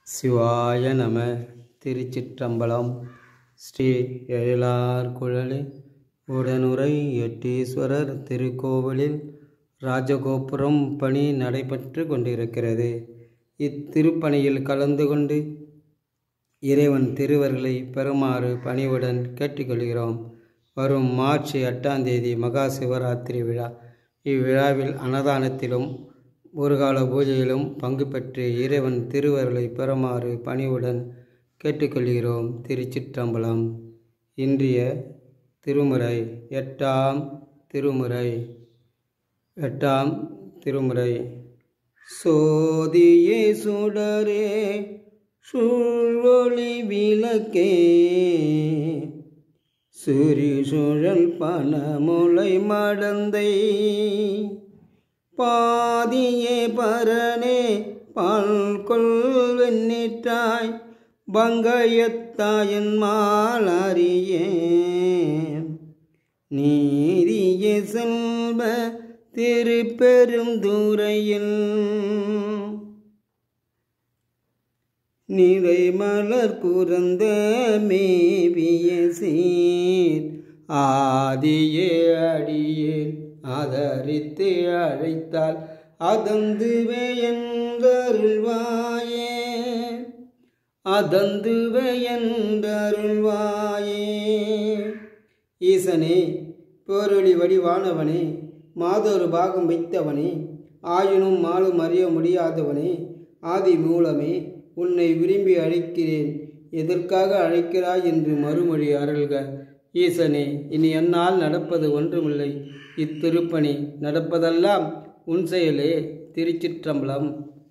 சிவாய நம திருச்சிற்றம்பலம் ஸ்ரீ எழிலார் குழலி உடனுரை எட்டீஸ்வரர் திருக்கோவிலில் ராஜகோபுரம் பணி நடைபெற்று கொண்டிருக்கிறது இத்திருப்பணியில் கலந்து கொண்டு இறைவன் திருவர்களை பெறுமாறு பணிவுடன் கேட்டுக்கொள்கிறோம் வரும் மார்ச் எட்டாம் தேதி மகா சிவராத்திரி விழா இவ்விழாவில் அன்னதானத்திலும் ஒருகால பூஜையிலும் பங்கு பெற்று இறைவன் திருவருளை பெறுமாறு பணிவுடன் கேட்டுக்கொள்கிறோம் திருச்சிற்றம்பலம் இன்றைய திருமுறை எட்டாம் திருமுறை எட்டாம் திருமுறை சோதியே சுடரே சூழொளி விளக்கே சுரி சுழல் பனமுளை மடந்தை பாதியே பரனே பால் கொள் வெண்ணிட்டாய் பங்கயத்தாயன் மாலறியே நீதிய செல்வ திருப்பெரும் தூரையில் நிறை மலர் புறந்த மேவிய சீர் ஆதியே அடியேன் ஆதரித்து அழைத்தால் அதந்துவே என்றருள்வாயே அதந்துவே என்றருள்வாயே ஈசனே பேரொளி வடிவானவனே மாதொரு பாகம் வைத்தவனே ஆயினும் மாலும் அறிய முடியாதவனே ஆதி மூலமே உன்னை விரும்பி அழைக்கிறேன் எதற்காக அழைக்கிறாய் என்று மறுமொழி அருள்க ஈசனே இனி என்னால் நடப்பது ஒன்றுமில்லை இத்திருப்பணி நடப்பதெல்லாம் உன் செயலே திருச்சிற்றம்பலம்